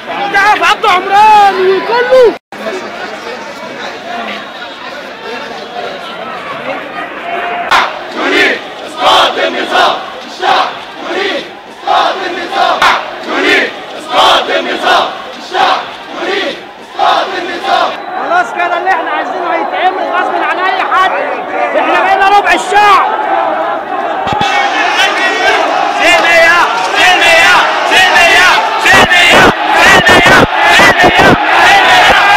تعرف عبد عمران كله خلاص كده اللي احنا عايزينه هيتعمل غصب عن اي حد احنا بقينا ربع الشعب سلمية سلمية سلمية سلمية سلمية سلمية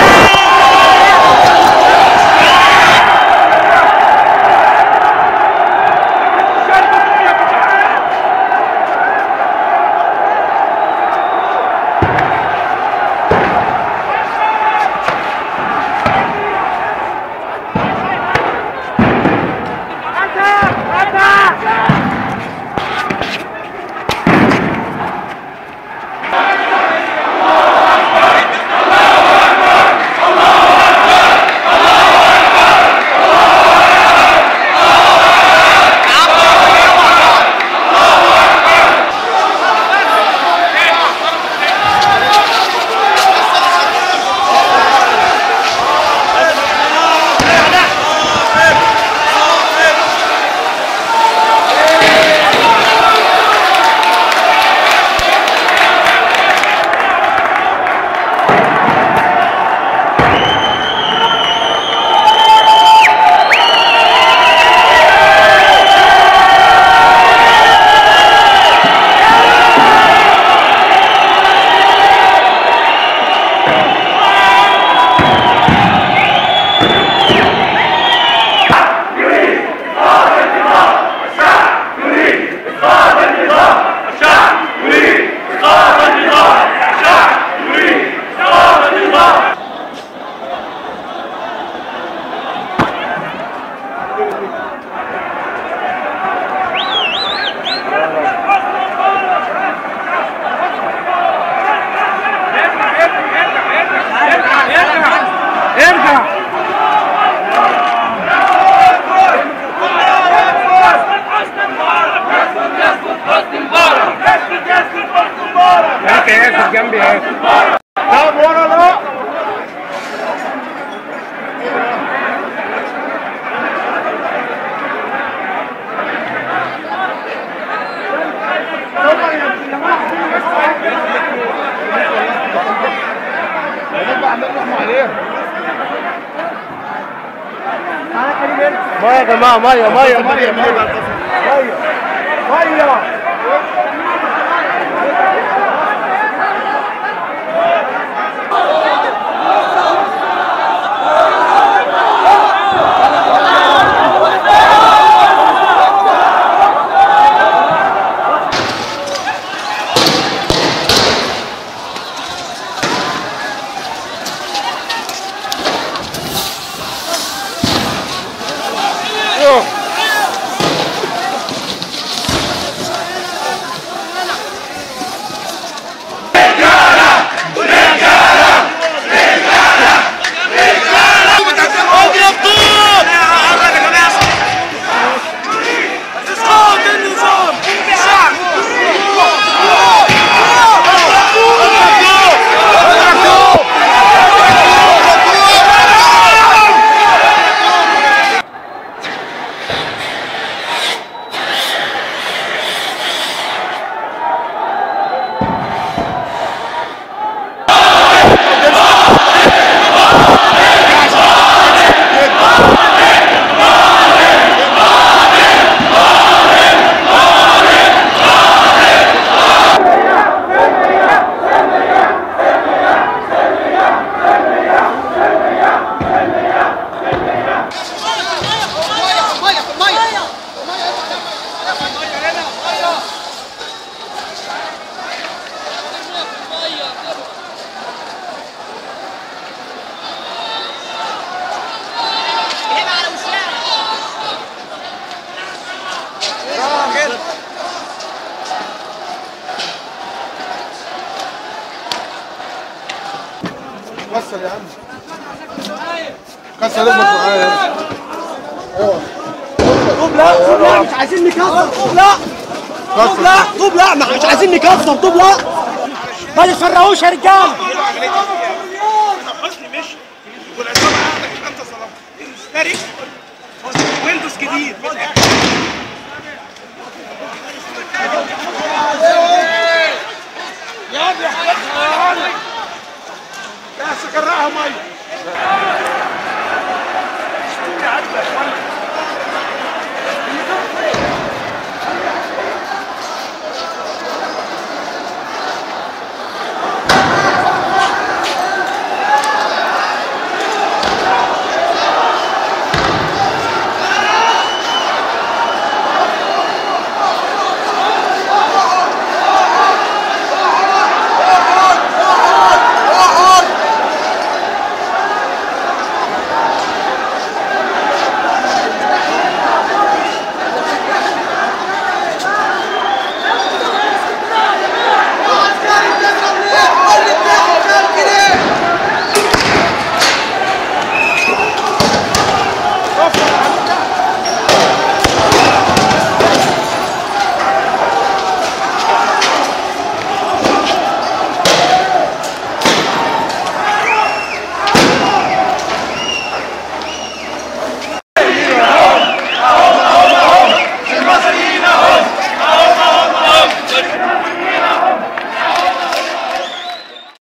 ارجع انت ياسر جنبي ياسر طب ورا لا ميه يا جماعه ميه ميه ميه ميه ميه ميه كسر يا عم كسر ابنك معايا طوب لا طوب لا مش عايزين نكسر طوب لا طوب لا طوب لا مش عايزين نكسر طوب لا ما يفرقوش يا رجال حسني مشي والعصابه عندك يبقى انت ظلمت اشتري ويندوز جديد يا ابني حضرتك يا سكرها ميه